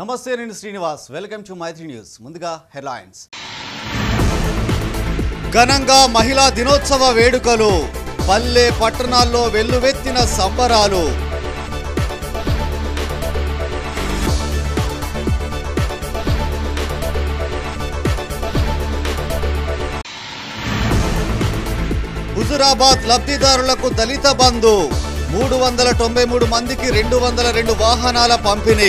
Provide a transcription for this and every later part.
నమస్తే నేను Srinivas welcome to Maitri news ముందుగా హెడ్లైన్స్ ఘనంగా మహిళా దినోత్సవ వేడుకలు పల్లె పట్టణాల్లో వెల్లువెత్తిన సంబరాలు హుజురాబాద్ లబ్ధిదారులకు దళిత బంధు మూడు వందల తొంభై మూడు మందికి రెండు వందల రెండు వాహనాల పంపిణీ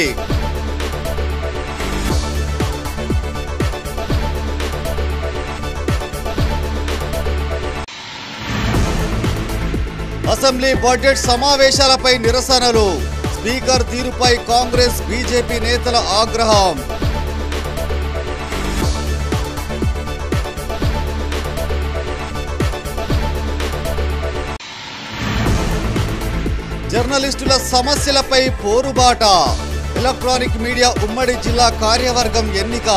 అసెంబ్లీ బడ్జెట్ సమావేశాలపై నిరసనలు స్పీకర్ తీరుపై కాంగ్రెస్ బీజేపీ నేతల ఆగ్రహం జర్నలిస్టుల సమస్యలపై పోరుబాట ఎలక్ట్రానిక్ మీడియా ఉమ్మడి జిల్లా కార్యవర్గం ఎన్నిక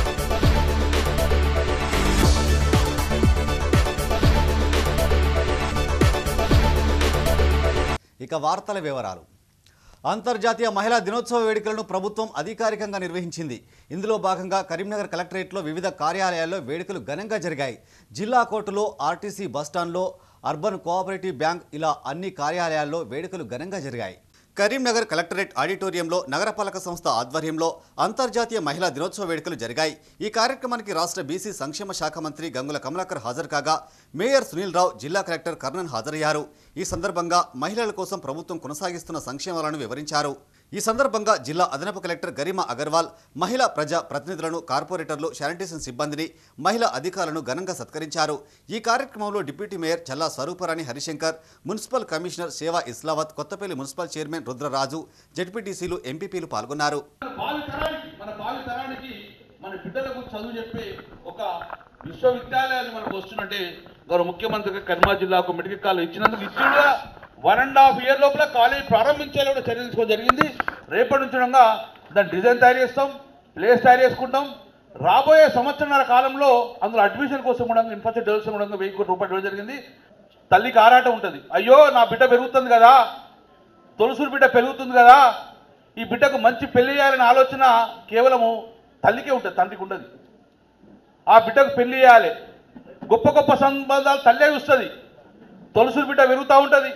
ఇక వార్తల వివరాలు అంతర్జాతీయ మహిళా దినోత్సవ వేడుకలను ప్రభుత్వం అధికారికంగా నిర్వహించింది ఇందులో భాగంగా కరీంనగర్ కలెక్టరేట్లో వివిధ కార్యాలయాల్లో వేడుకలు ఘనంగా జరిగాయి జిల్లా కోర్టులో ఆర్టీసీ బస్టాండ్లో అర్బన్ కోఆపరేటివ్ బ్యాంక్ ఇలా అన్ని కార్యాలయాల్లో వేడుకలు ఘనంగా జరిగాయి కరీంనగర్ కలెక్టరేట్ ఆడిటోరియంలో నగరపాలక సంస్థ ఆధ్వర్యంలో అంతర్జాతీయ మహిళా దినోత్సవ వేడుకలు జరిగాయి ఈ కార్యక్రమానికి రాష్ట్ర బీసీ సంక్షేమ శాఖ మంత్రి గంగుల కమలాకర్ హాజరు కాగా మేయర్ సునీల్ రావు జిల్లా కలెక్టర్ కర్ణన్ హాజరయ్యారు ఈ సందర్భంగా మహిళల కోసం ప్రభుత్వం కొనసాగిస్తున్న సంక్షేమాలను వివరించారు ఈ సందర్భంగా జిల్లా అదనపు కలెక్టర్ గరిమా అగర్వాల్ మహిళా ప్రజా ప్రతినిధులను కార్పొరేటర్లు శానిటేషన్ సిబ్బందిని మహిళా అధికారులను ఘనంగా సత్కరించారు ఈ కార్యక్రమంలో deputy mayor Challa Swaruparani Harishankar municipal commissioner Seva Islavath Kothapalli municipal chairman Rudraraju జడ్పీటీసీలు ఎంపీపీలు పాల్గొన్నారు భావి తరానికి మన భావి తరానికి మన బిడ్డలకు చదువు చెప్పే ఒక విశ్వవిద్యాలయాలు మనకు వస్తున్నట్టే గౌరవ ముఖ్యమంత్రి కర్మా జిల్లాకు మెడికల్ కాలేజ్ ఇచ్చినందుకు ఇచ్చిండుగా వన్ అండ్ హాఫ్ ఇయర్ లోపల కాలేజ్ ప్రారంభించేలా కూడా చర్య తీసుకోవడం జరిగింది రేపటి నుంచి ఉండగా దాని డిజైన్ తయారు చేస్తాం ప్లేస్ తయారు చేసుకుంటాం రాబోయే సంవత్సరాల కాలంలో అందులో అడ్మిషన్ కోసం కూడా ఇన్ఫ్రాస్ట్రక్చర్ డెవలప్మెంట్ కూడా వెయ్యి కోట్ల రూపాయలు ఇవ్వడం జరిగింది తల్లికి ఆరాటం ఉంటుంది అయ్యో నా బిడ్డ పెరుగుతుంది కదా తొలసూరు బిడ్డ పెరుగుతుంది కదా ఈ బిడ్డకు మంచి పెళ్లి చేయాలనే ఆలోచన కేవలము తల్లికే ఉంటుంది తండ్రికి ఉండదు ఆ బిడ్డకు పెళ్లి చేయాలి గొప్ప గొప్ప సంబంధాలు తల్లే చూస్తుంది తొలసూరు బిడ్డ పెరుగుతూ ఉంటుంది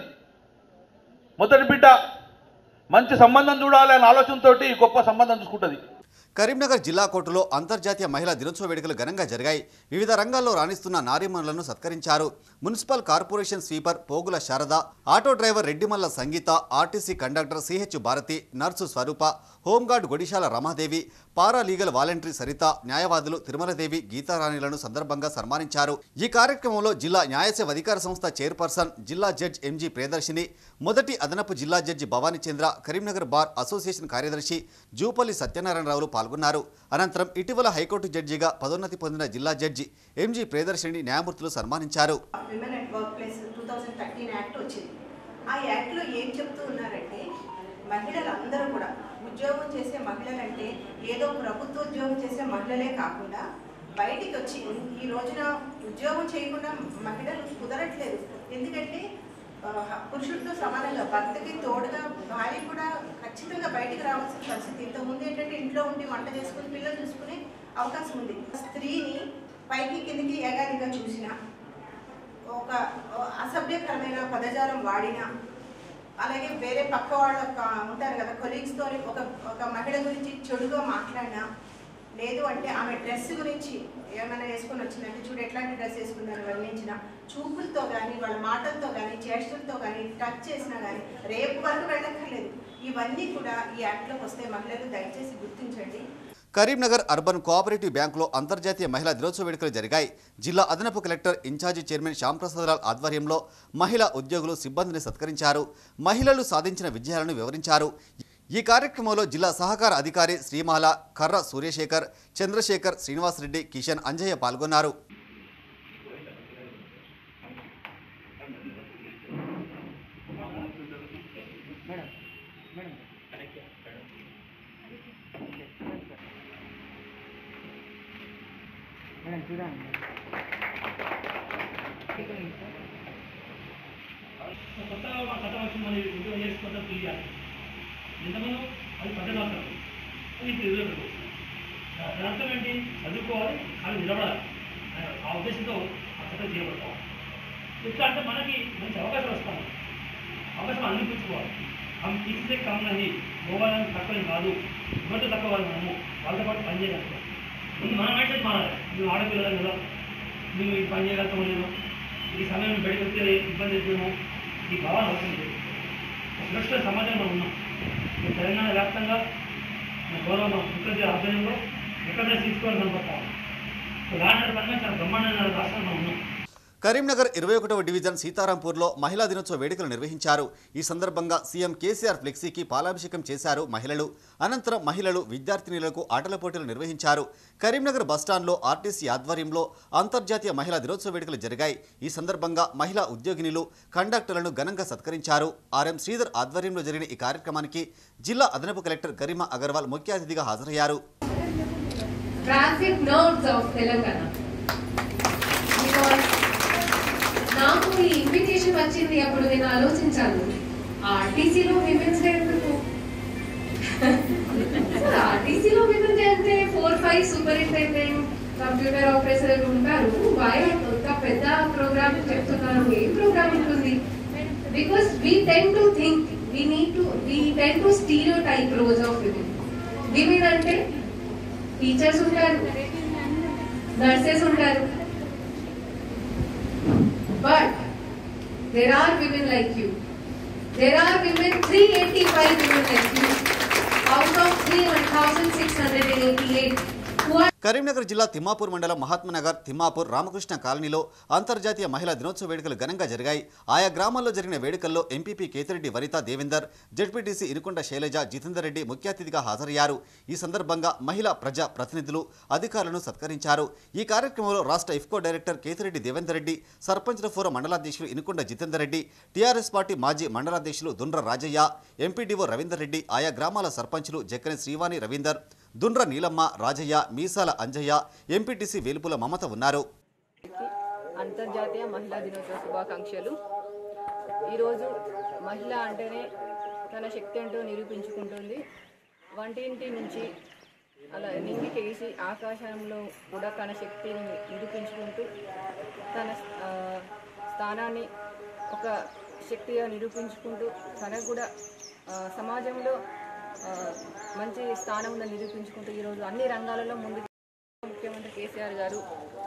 మొదటి బిడ్డ మంచి సంబంధం చూడాలి అనే ఆలోచనతోటి గొప్ప సంబంధం చూసుకుంటుంది కరీంనగర్ జిల్లా కోర్టులో అంతర్జాతీయ మహిళా దినోత్సవ వేడుకలు ఘనంగా జరిగాయి వివిధ రంగాల్లో రాణిస్తున్న నారీమణులను సత్కరించారు municipal corporation sweeper Pogula Sharada auto driver Reddimalla Sangeetha RTC conductor CH Bharathi nurse Swarupa home guard Godishala Ramadevi para legal voluntary Saritha న్యాయవాదులు తిరుమలదేవి గీతారాణిలను సందర్భంగా సన్మానించారు ఈ కార్యక్రమంలో జిల్లా న్యాయసేవ అధికార సంస్థ చైర్పర్సన్ జిల్లా జడ్జ్ ఎంజీ ప్రియదర్శిని మొదటి అదనపు జిల్లా judge Bhavani Chandra Karimnagar bar association కార్యదర్శి జూపల్లి సత్యనారాయణరావులు పాల్గొన్నారు అనంతరం ఇటీవల హైకోర్టు జడ్జిగా పదోన్నతి పొందిన జిల్లా జడ్జి ఎంజీ ప్రియదర్శిని న్యాయమూర్తులు సన్మానించారు women at work place two thousand thirteen act వచ్చింది ఆ యాక్ట్లో ఏం చెప్తూ ఉన్నారంటే మహిళలు అందరూ కూడా ఉద్యోగం చేసే మహిళలంటే ఏదో ప్రభుత్వ ఉద్యోగం చేసే మహిళలే కాకుండా బయటికి వచ్చి ఈ రోజున ఉద్యోగం చేయకుండా మహిళలు కుదరట్లేదు ఎందుకంటే ఆ, పురుషులతో సమానంగా భర్తకి తోడుగా భార్య కూడా ఖచ్చితంగా బయటికి రావాల్సిన పరిస్థితి ఇంతకుముందు ఏంటంటే ఇంట్లో ఉండి వంట చేసుకుని పిల్లలు చూసుకునే అవకాశం ఉంది స్త్రీని పైకి కిందికి ఏగాదిగా చూసినా ఒక అసభ్యకరమైన పదజాలం వాడినా అలాగే వేరే పక్క వాళ్ళ క- ఉంటారు కదా కొలీగ్స్తో ఒక ఒక మహిళ గురించి చెడుగా మాట్లాడినా లేదు అంటే ఆమె డ్రెస్ గురించి ఏమైనా వేసుకొని వచ్చిందంటే చూడు ఎట్లాంటి డ్రెస్ వేసుకుందని వర్ణించిన చూపులతో కానీ వాళ్ళ మాటలతో కానీ చేష్టలతో కానీ టచ్ చేసినా కానీ రేపు వరకు వెళ్ళక్కర్లేదు ఇవన్నీ కూడా ఈ యాక్ట్లోకి వస్తే మహిళలు దయచేసి గుర్తించండి కరీంనగర్ అర్బన్ కోఆపరేటివ్ బ్యాంకులో అంతర్జాతీయ మహిళా దినోత్సవ వేడుకలు జరిగాయి జిల్లా అదనపు collector in charge chairman Shyamprasad Lal ఆధ్వర్యంలో మహిళా ఉద్యోగులు సిబ్బందిని సత్కరించారు మహిళలు సాధించిన విజయాలను వివరించారు ఈ కార్యక్రమంలో జిల్లా సహకార అధికారి శ్రీమాల కర్ర సూర్యశేఖర్ చంద్రశేఖర్ శ్రీనివాసరెడ్డి కిషన్ అంజయ్య పాల్గొన్నారు కొత్తగా మా చట్టం వచ్చి మళ్ళీ ఉద్యోగం చేసి కొత్త తెలియాలి ఎంతమంది అది పద్దెనిమిది నీకు ఎదురు దాని అర్థం ఏంటి చదువుకోవాలి కానీ నిలబడాలి అనే ఆ ఉద్దేశంతో ఆ చట్టం చేయబడతాం ఎట్లా అంటే మనకి మంచి అవకాశాలు వస్తాయి అవకాశం అందిపించుకోవాలి हम किसी कम नहीं గోవాలని తక్కువ కాదు ఎవరితో తక్కువ వాళ్ళు మనము వాళ్ళతో పాటు పని చేయగలుగుతాం ముందు మన మైండ్ సెట్ మారాలి నువ్వు ఆడపిల్లలు కదా నువ్వు ఈ పని చేయగలుగుతామో లేదో ఈ సమయం బయటకు వస్తే ఇబ్బంది అవుతుందేమో ఈ భావన అవసరం లేదు సురక్షిత సమాజం మనం ఉన్నాం ఇప్పుడు తెలంగాణ వ్యాప్తంగా మన గౌరవ ముఖ్యమంత్రి ఆధ్వర్యంలో ఎక్కడ తీసుకోవాలని కనపడతాం సో దాని పరంగా చాలా బ్రహ్మాండమైన రాష్ట్రం మనం ఉన్నాం కరీంనగర్ ఇరవై ఒకటవ డివిజన్ సీతారాంపూర్లో మహిళా దినోత్సవ వేడుకలు నిర్వహించారు ఈ సందర్భంగా సీఎం కేసీఆర్ ఫ్లెక్సీకి పాలాభిషేకం చేశారు మహిళలు అనంతరం మహిళలు విద్యార్థినిలకు ఆటల పోటీలు నిర్వహించారు కరీంనగర్ బస్టాండ్లో ఆర్టీసీ ఆధ్వర్యంలో అంతర్జాతీయ మహిళా దినోత్సవ వేడుకలు జరిగాయి ఈ సందర్భంగా మహిళా ఉద్యోగినులు కండక్టర్లను ఘనంగా సత్కరించారు ఆర్ఎం శ్రీధర్ ఆధ్వర్యంలో జరిగిన ఈ కార్యక్రమానికి జిల్లా అదనపు కలెక్టర్ గరిమా అగర్వాల్ ముఖ్య అతిథిగా హాజరయ్యారు traffic nerves of Telangana Because నాకు ఈ ఇన్విటేషన్ వచ్చింది అప్పుడు నేను ఆలోచించాను ఆర్టీసీలో విమెన్స్ డే ఎందుకు ఆర్టీసీలో విమెన్ డే అంటే four five superintendent computer operator ఉంటారు వై ఒక పెద్ద ప్రోగ్రామ్ చెప్తున్నారు ఏం ప్రోగ్రామ్ ఉంటుంది because we tend to think we need to we tend to stereotype roles of women women అంటే టీచర్స్ ఉంటారు నర్సెస్ ఉంటారు but there are women like you there are women 385 women like you out of 3688 who are Karimnagar జిల్లా తిమ్మాపూర్ మండలం మహాత్మానగర్ తిమ్మాపూర్ రామకృష్ణ కాలనీలో అంతర్జాతీయ మహిళా దినోత్సవ వేడుకలు ఘనంగా జరిగాయి ఆయా గ్రామాల్లో జరిగిన వేడుకల్లో ఎంపీపీ కేతిరెడ్డి వనిత దేవేందర్ జడ్పీటీసీ ఇనుకొండ శైలజ జితేందర్ రెడ్డి ముఖ్య అతిథిగా హాజరయ్యారు ఈ సందర్భంగా మహిళా ప్రజా ప్రతినిధులు అధికారులను సత్కరించారు ఈ కార్యక్రమంలో రాష్ట్ర ఇఫ్కో డైరెక్టర్ కేతిరెడ్డి దేవేందర్ రెడ్డి సర్పంచ్ల ఫోరం మండలాధ్యక్షులు ఇనుకొండ జితేందర్ రెడ్డి టీఆర్ఎస్ పార్టీ మాజీ మండలాధ్యక్షులు దుండ్ర రాజయ్య ఎంపీడీఓ రవీందర్ రెడ్డి ఆయా గ్రామాల సర్పంచులు జక్కని శ్రీవాణి రవీందర్ దుండ్ర నీలమ్మ రాజయ్య మీసాల అంజయ్య ఎంపీటీసీ వేలుపుల మమత ఉన్నారు అంతర్జాతీయ మహిళా దినోత్సవ శుభాకాంక్షలు ఈరోజు మహిళ అంటేనే తన శక్తి అంటూ నిరూపించుకుంటుంది వంటింటి నుంచి అలా నింగికేసి ఆకాశంలో కూడా తన శక్తిని నిరూపించుకుంటూ తన ఆ, స్థానాన్ని ఒక శక్తిగా నిరూపించుకుంటూ తనకు కూడా ఆ, సమాజంలో ఆ, మంచి స్థానం ఉందని నిరూపించుకుంటూ ఈరోజు అన్ని రంగాలలో ముందుకు ముఖ్యమంత్రి కేసీఆర్ గారు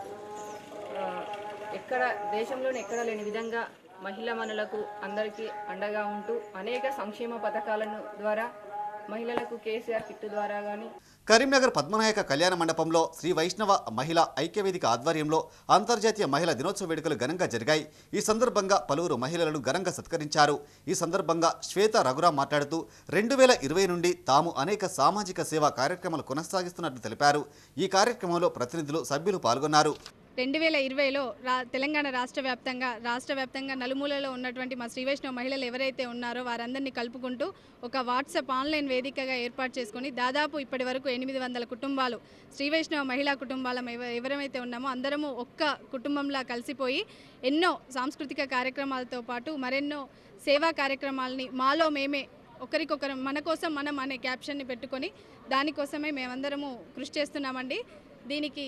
ఆ, ఎక్కడ దేశంలోనే ఎక్కడ లేని విధంగా మహిళా మనులకు అందరికీ అండగా ఉంటూ అనేక సంక్షేమ పథకాలను ద్వారా మహిళలకు కేసీఆర్ కిట్ ద్వారా కానీ కరీంనగర్ పద్మనాయక కళ్యాణ మండపంలో శ్రీ వైష్ణవ మహిళా ఐక్యవేదిక ఆధ్వర్యంలో అంతర్జాతీయ మహిళా దినోత్సవ వేడుకలు ఘనంగా జరిగాయి ఈ సందర్భంగా పలువురు మహిళలను ఘనంగా సత్కరించారు ఈ సందర్భంగా శ్వేత రఘురాం మాట్లాడుతూ రెండు వేల ఇరవై నుండి తాము అనేక సామాజిక సేవా కార్యక్రమాలు కొనసాగిస్తున్నట్లు తెలిపారు ఈ కార్యక్రమంలో ప్రతినిధులు సభ్యులు పాల్గొన్నారు రెండు వేల ఇరవైలో రా తెలంగాణ రాష్ట్ర వ్యాప్తంగా రాష్ట్ర వ్యాప్తంగా నలుమూలలో ఉన్నటువంటి మా శ్రీ వైష్ణవ మహిళలు ఎవరైతే ఉన్నారో వారందరినీ కలుపుకుంటూ ఒక వాట్సాప్ ఆన్లైన్ వేదికగా ఏర్పాటు చేసుకొని దాదాపు ఇప్పటి వరకు ఎనిమిది వందల కుటుంబాలు శ్రీ వైష్ణవ మహిళా కుటుంబాలం ఎవ- ఎవరైతే ఉన్నామో అందరము ఒక్క కుటుంబంలా కలిసిపోయి ఎన్నో సాంస్కృతిక కార్యక్రమాలతో పాటు మరెన్నో సేవా కార్యక్రమాలని మాలో మేమే ఒకరికొకరు మన కోసం మనం అనే క్యాప్షన్ని పెట్టుకొని దానికోసమే మేమందరము కృషి చేస్తున్నామండి దీనికి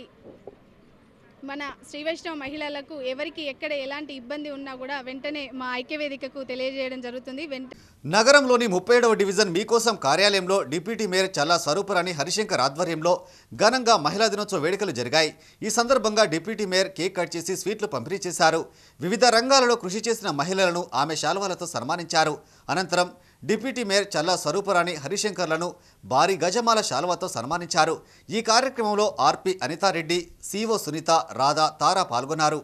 మన శ్రీ వైష్ణవ మహిళలకు ఎవరికి ఎక్కడ ఎలాంటి ఇబ్బంది ఉన్నా కూడా వెంటనే మా ఐక్యవేదికకు తెలియజేయడం జరుగుతుంది వెంట నగరంలోని ముప్పై ఏడవ డివిజన్ మీకోసం కార్యాలయంలో డిప్యూటీ మేయర్ చల్లా స్వరూపరాణి హరిశంకర్ ఆధ్వర్యంలో ఘనంగా మహిళా దినోత్సవ వేడుకలు జరిగాయి ఈ సందర్భంగా డిప్యూటీ మేయర్ కేక్ కట్ చేసి స్వీట్లు పంపిణీ చేశారు వివిధ రంగాలలో కృషి చేసిన మహిళలను ఆమె శాల్వాలతో సన్మానించారు అనంతరం డిప్యూటీ మేయర్ చల్లా స్వరూపరాణి హరిశంకర్లను భారీ గజమాల శాలువాతో సన్మానించారు ఈ కార్యక్రమంలో ఆర్పి అనితారెడ్డి సిఓ సునీత రాధా తారా పాల్గొన్నారు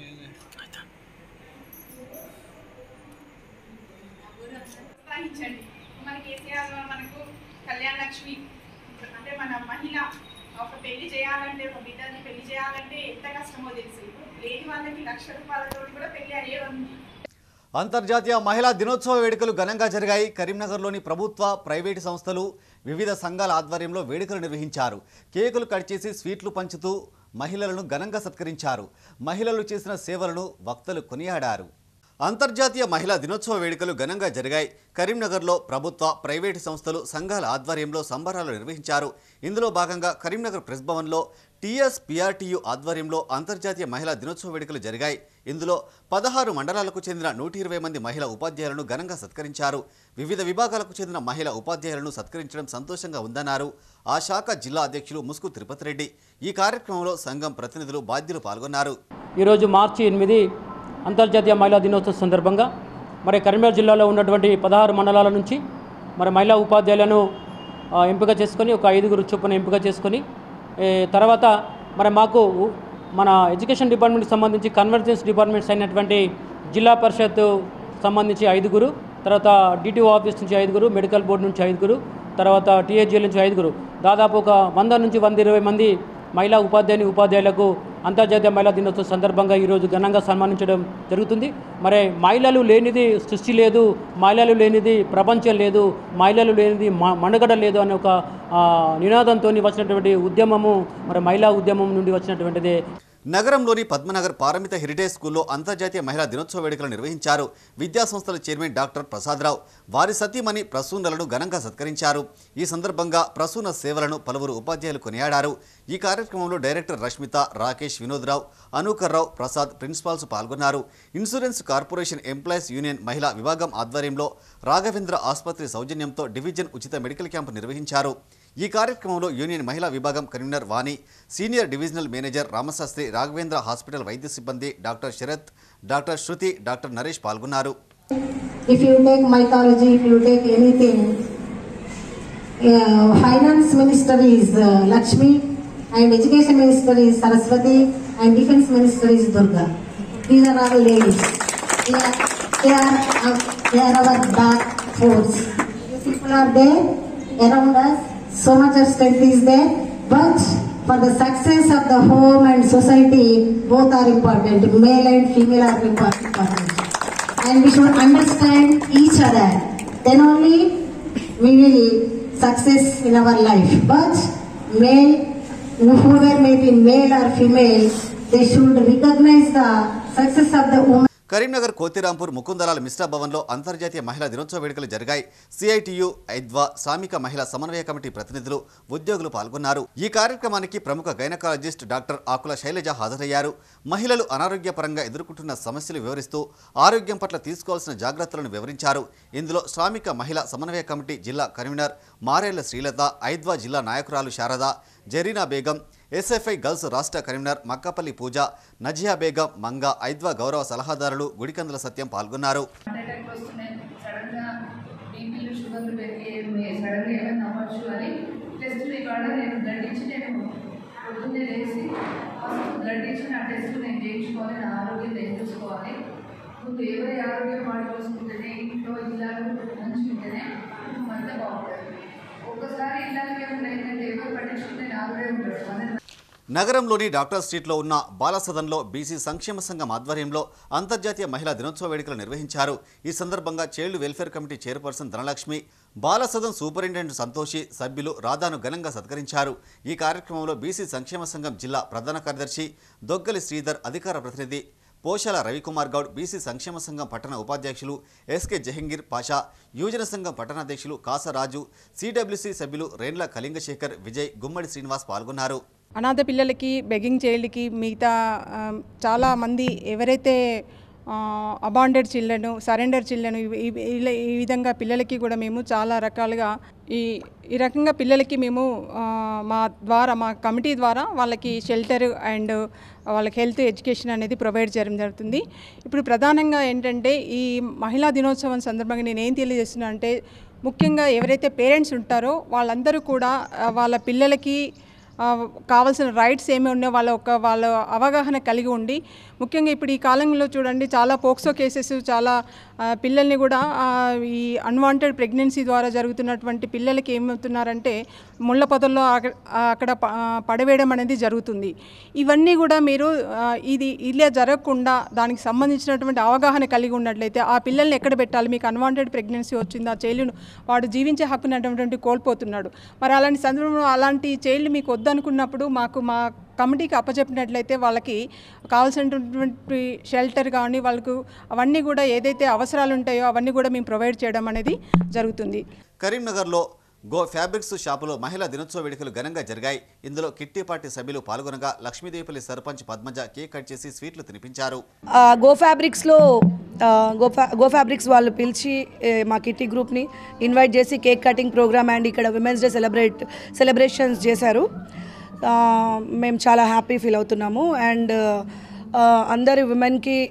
ప్రోత్సహించండి మన కేసీఆర్ గారు మనకు కళ్యాణ లక్ష్మి అంటే మన మహిళ ఒక పెళ్లి చేయాలంటే ఒక బిడ్డని పెళ్లి చేయాలంటే ఎంత కష్టమో తెలుసు లేని వాళ్ళకి లక్ష రూపాయలతో కూడా పెళ్లి అయ్యే ఉంది అంతర్జాతీయ మహిళా దినోత్సవ వేడుకలు ఘనంగా జరిగాయి కరీంనగర్లోని ప్రభుత్వ ప్రైవేటు సంస్థలు వివిధ సంఘాల ఆధ్వర్యంలో వేడుకలు నిర్వహించారు కేకులు కట్ చేసి స్వీట్లు పంచుతూ మహిళలను ఘనంగా సత్కరించారు మహిళలు చేసిన సేవలను వక్తలు కొనియాడారు అంతర్జాతీయ మహిళా దినోత్సవ వేడుకలు ఘనంగా జరిగాయి కరీంనగర్లో ప్రభుత్వ ప్రైవేటు సంస్థలు సంఘాల ఆధ్వర్యంలో సంబరాలు నిర్వహించారు ఇందులో భాగంగా కరీంనగర్ ప్రెస్ భవన్లో టీఎస్ పిఆర్టీయు ఆధ్వర్యంలో అంతర్జాతీయ మహిళా దినోత్సవ వేడుకలు జరిగాయి ఇందులో పదహారు మండలాలకు చెందిన నూట ఇరవై మంది మహిళా ఉపాధ్యాయులను ఘనంగా సత్కరించారు వివిధ విభాగాలకు చెందిన మహిళా ఉపాధ్యాయులను సత్కరించడం సంతోషంగా ఉందన్నారు ఆ శాఖ జిల్లా అధ్యక్షులు ముసుగు తిరుపతి రెడ్డి ఈ కార్యక్రమంలో సంఘం ప్రతినిధులు బాధ్యులు పాల్గొన్నారు ఈరోజు మార్చి ఎనిమిది అంతర్జాతీయ మహిళా దినోత్సవం సందర్భంగా మరి కరీంనగర్ జిల్లాలో ఉన్నటువంటి పదహారు మండలాల నుంచి మరి మహిళా ఉపాధ్యాయులను ఆ, ఎంపిక చేసుకొని ఒక ఐదుగురు చొప్పున ఎంపిక చేసుకొని ఏ, తర్వాత మరి మాకు మన ఎడ్యుకేషన్ డిపార్ట్మెంట్కి సంబంధించి కన్వర్జెన్స్ డిపార్ట్మెంట్స్ అయినటువంటి జిల్లా పరిషత్ సంబంధించి ఐదుగురు తర్వాత డిటిఓ ఆఫీస్ నుంచి ఐదుగురు మెడికల్ బోర్డు నుంచి ఐదుగురు తర్వాత టీఏజీఎల్ నుంచి ఐదుగురు దాదాపు ఒక వంద నుంచి వంద ఇరవై మంది మహిళా ఉపాధ్యాయుని ఉపాధ్యాయులకు అంతర్జాతీయ మహిళా దినోత్సవం సందర్భంగా ఈరోజు ఘనంగా సన్మానించడం జరుగుతుంది మరి మహిళలు లేనిది సృష్టి లేదు మహిళలు లేనిది ప్రపంచం లేదు మహిళలు లేనిది మ- మనుగడ లేదు అనే ఒక ఆ, నినాదంతో వచ్చినటువంటి ఉద్యమము మరి మహిళా ఉద్యమం నుండి వచ్చినటువంటిదే నగరంలోని పద్మనగర్ పారమిత హెరిటేజ్ స్కూల్లో అంతర్జాతీయ మహిళా దినోత్సవ వేడుకలు నిర్వహించారు విద్యా సంస్థల చైర్మన్ డాక్టర్ ప్రసాదరావు వారి సతీమణి ప్రసూనలను ఘనంగా సత్కరించారు ఈ సందర్భంగా ప్రసూన సేవలను పలువురు ఉపాధ్యాయులు కొనియాడారు ఈ కార్యక్రమంలో డైరెక్టర్ రష్మిత రాకేష్ వినోద్రావు అనూకర్రావు ప్రసాద్ ప్రిన్సిపాల్స్ పాల్గొన్నారు ఇన్సూరెన్స్ కార్పొరేషన్ ఎంప్లాయీస్ యూనియన్ మహిళా విభాగం ఆధ్వర్యంలో రాఘవేంద్ర ఆసుపత్రి సౌజన్యంతో డివిజన్ ఉచిత మెడికల్ క్యాంపు నిర్వహించారు ఈ కార్యక్రమంలో యూనియన్ మహిళా విభాగం convener Vani senior divisional manager Ramashastri Raghavendra hospital వైద్య సిబ్బంది doctor Sharath doctor Shruthi doctor Naresh పాల్గొన్నారు if you take mythology, if you take anything, uh, finance minister is uh, Lakshmi, and education minister is Saraswati, and defense minister is Durga. These are all ladies. They are, they are, uh, they are our dark force. You people are there around us, so much of strength is there, but for the success of the home and society, both are important. Male and female are important and we should understand each other. Then only we will success in our life. But male, whoever may be male or female, they should recognize the success of the woman. Karimnagar Kothirampur ముకుందలాల్ Mishra భవన్లో అంతర్జాతీయ మహిళా దినోత్సవ వేడుకలు జరిగాయి CITU ఐద్వా శ్రామిక మహిళా సమన్వయ committee ప్రతినిధులు ఉద్యోగులు పాల్గొన్నారు ఈ కార్యక్రమానికి ప్రముఖ గైనకాలజిస్ట్ డాక్టర్ ఆకుల శైలజ హాజరయ్యారు మహిళలు అనారోగ్యపరంగా ఎదుర్కొంటున్న సమస్యలు వివరిస్తూ ఆరోగ్యం పట్ల తీసుకోవాల్సిన జాగ్రత్తలను వివరించారు ఇందులో శ్రామిక మహిళా సమన్వయ కమిటీ జిల్లా కన్వీనర్ మారేళ్ల శ్రీలత ఐద్వా జిల్లా నాయకురాలు శారద జరీనా బేగం ఎస్ఎఫ్ఐ గర్ల్స్ రాష్ట్ర కన్వీనర్ మక్కపల్లి పూజ నజియా బేగం మంగ ఐద్వా గౌరవ సలహాదారులు గుడికందుల సత్యం పాల్గొన్నారు హార్ట్ అటాక్ వస్తున్నాయి సడన్ గా బీపీలు షుగర్లు పెరిగి సడన్ గా ఏమైనా అవ్వచ్చు అని టెస్టులు ఇవాళ నేను బ్లడ్ ఇచ్చి నేను పొద్దున్నే లేచి బ్లడ్ ఇచ్చి నా టెస్టులు నేను చేయించుకోవాలి నా ఆరోగ్యం నేను చూసుకోవాలి ముందు ఎవరి ఆరోగ్యం వాడు చూసుకుంటేనే ఇంట్లో ఇల్లాలు మంచిగా ఉంటేనే కుటుంబం అంతా బాగుంటుంది ఒక్కసారి ఇల్లాలకి ఏమైనా ఏంటంటే ఎవరు పట్టించుకుంటే నాలుగే ఉంటాడు మన నగరంలోని డాక్టర్ స్ట్రీట్లో ఉన్న బాలసదన్లో బీసీ సంక్షేమ సంఘం ఆధ్వర్యంలో అంతర్జాతీయ మహిళా దినోత్సవ వేడుకలు నిర్వహించారు ఈ సందర్భంగా child welfare committee chairperson Dhanalakshmi Balasadan superintendent Santoshi సభ్యులు రాధాను ఘనంగా సత్కరించారు ఈ కార్యక్రమంలో బీసీ సంక్షేమ సంఘం జిల్లా ప్రధాన కార్యదర్శి దొగ్గలి శ్రీధర్ అధికార ప్రతినిధి పోషాల రవికుమార్ గౌడ్ బీసీ సంక్షేమ సంఘం పట్టణ ఉపాధ్యక్షులు ఎస్కే జహంగీర్ పాషా యువజన సంఘం పట్టణాధ్యక్షులు కాసరాజు సిడబ్ల్యూసీ సభ్యులు రేండ్ల కళింగశేఖర్ విజయ్ గుమ్మడి శ్రీనివాస్ పాల్గొన్నారు అనాథ పిల్లలకి బెగ్గింగ్ చైల్డ్కి మిగతా ఆ, చాలా మంది ఎవరైతే అబాండెడ్ చిల్డ్రన్ సరెండర్ చిల్డ్రన్ ఈ విధంగా పిల్లలకి కూడా మేము చాలా రకాలుగా ఈ ఈ రకంగా పిల్లలకి మేము ఆ, మా ద్వారా మా కమిటీ ద్వారా వాళ్ళకి షెల్టర్ అండ్ వాళ్ళకి హెల్త్ ఎడ్యుకేషన్ అనేది ప్రొవైడ్ చేయడం జరుగుతుంది ఇప్పుడు ప్రధానంగా ఏంటంటే ఈ మహిళా దినోత్సవం సందర్భంగా నేను ఏం తెలియజేస్తున్నా అంటే ముఖ్యంగా ఎవరైతే పేరెంట్స్ ఉంటారో వాళ్ళందరూ కూడా ఆ, వాళ్ళ పిల్లలకి ఆ, కావాల్సిన రైట్స్ ఏమి ఉన్నాయో వాళ్ళ ఒక వాళ్ళ అవగాహన కలిగి ఉండి ముఖ్యంగా ఇప్పుడు ఈ కాలంలో చూడండి చాలా పోక్సో కేసెస్ చాలా ఆ, పిల్లల్ని కూడా ఆ, ఈ అన్వాంటెడ్ ప్రెగ్నెన్సీ ద్వారా జరుగుతున్నటువంటి పిల్లలకి ఏమవుతున్నారంటే ముళ్ళ పొదల్లో అక- అక్కడ ప- ఆ, పడవేయడం అనేది జరుగుతుంది ఇవన్నీ కూడా మీరు ఆ, ఇది ఇలా జరగకుండా దానికి సంబంధించినటువంటి అవగాహన కలిగి ఉన్నట్లయితే ఆ పిల్లల్ని ఎక్కడ పెట్టాలి మీకు అన్వాంటెడ్ ప్రెగ్నెన్సీ వచ్చింది ఆ చైల్డ్ను వాడు జీవించే హక్కునటువంటి కోల్పోతున్నాడు మరి అలాంటి సందర్భంలో అలాంటి చైల్డ్ మీకు వద్దు వద్దనుకున్నప్పుడు మాకు మా కమిటీకి అప్పచెప్పినట్లయితే వాళ్ళకి కావాల్సినటువంటి షెల్టర్ కానీ వాళ్ళకు అవన్నీ కూడా ఏదైతే అవసరాలు ఉంటాయో అవన్నీ కూడా మేము ప్రొవైడ్ చేయడం అనేది జరుగుతుంది కరీంనగర్లో గో ఫ్యాబ్రిక్స్ షాపులో మహిళా దినోత్సవ వేడుకలు ఘనంగా జరిగాయి ఇందులో కిట్టి పార్టీ సభ్యులు పాల్గొనగా లక్ష్మీదేవిపల్లి సర్పంచ్ పద్మజ కేక్ కట్ చేసి స్వీట్లు తినిపించారు ఆ, గో ఫ్యాబ్రిక్స్లో ఆ, గో ఫ్యా గో ఫ్యాబ్రిక్స్ వాళ్ళు పిలిచి ఏ, మా కిట్టి గ్రూప్ని ఇన్వైట్ చేసి కేక్ కటింగ్ ప్రోగ్రామ్ అండ్ ఇక్కడ విమెన్స్ డే సెలబ్రేట్ సెలబ్రేషన్స్ చేశారు ఆ, మేము చాలా హ్యాపీ ఫీల్ అవుతున్నాము అండ్ ఆ, అందరి విమెన్కి